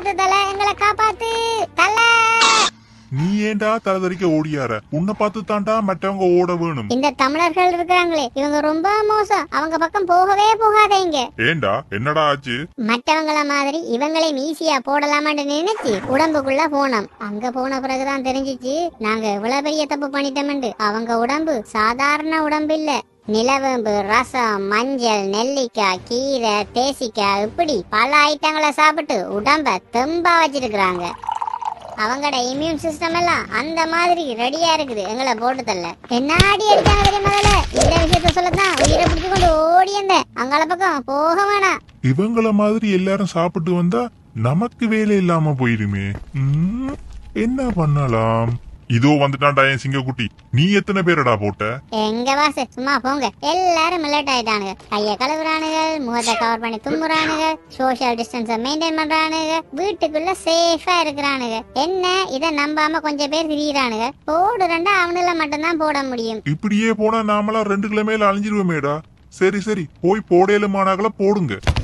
காப்பாத்து தல எங்களை காப்பாத்து தல நீ ஏன்டா தலதறிக்க ஓடியார உன்னை பார்த்து தாண்டா மற்றவங்க ஓட வேணும் இந்த தமிழர்கள் இருக்கிறாங்களே இவங்க ரொம்ப மோசம் அவங்க பக்கம் போகவே போகாதீங்க ஏண்டா என்னடா ஆச்சு மற்றவங்கள மாதிரி இவங்களையும் ஈஸியா போடலாமான்னு நினைச்சு உடம்புக்குள்ள போனோம் அங்க போன பிறகுதான் தெரிஞ்சிச்சு நாங்க இவ்வளவு பெரிய தப்பு பண்ணிட்டோம்னு அவங்க உடம்பு சாதாரண உடம்பு இல்ல நிலவேம்பு ரசம் மஞ்சள் நெல்லிக்காய் கீரை தேசிக்காய் இப்படி பல ஐட்டங்களை சாப்பிட்டு உடம்ப தெம்பா வச்சிருக்கிறாங்க அவங்களோட இம்யூன் சிஸ்டம் எல்லாம் அந்த மாதிரி ரெடியா இருக்குது எங்களை போட்டு தள்ள என்ன அடி அடிச்சாங்க தெரியுமா முதல்ல? இந்த விஷயத்த சொல்லத்தான் உயிரை பிடிச்சு கொண்டு ஓடி வந்தேன் அங்கால பக்கம் போக வேணாம் இவங்கள மாதிரி எல்லாரும் சாப்பிட்டு வந்தா நமக்கு வேலை இல்லாம போயிருமே ம், என்ன பண்ணலாம் இதோ வந்துட்டான்டா என் சிங்கக்குட்டி நீ எத்தனை பேரடா போட்ட எங்க வாசு சும்மா போங்க எல்லாரும் மில்லட் ஆயிட்டானுங்க கைய கழுவுறானுங்க முகத்தை கவர் பண்ணி தும்முறானுங்க சோஷியல் டிஸ்டன்ஸ மெயின்டைன் பண்றானுங்க வீட்டுக்குள்ள சேஃபா இருக்கிறானுங்க என்ன இத நம்பாம கொஞ்சம் பேர் திரியிறானுங்க போடு ரெண்டா அவனுல மட்டும்தான் போட முடியும் இப்படியே போனா நாமெல்லாம் ரெண்டு கிலோ மேல அழிஞ்சிருவோமேடா சரி சரி போய் போடையிலுமானாங்கள போடுங்க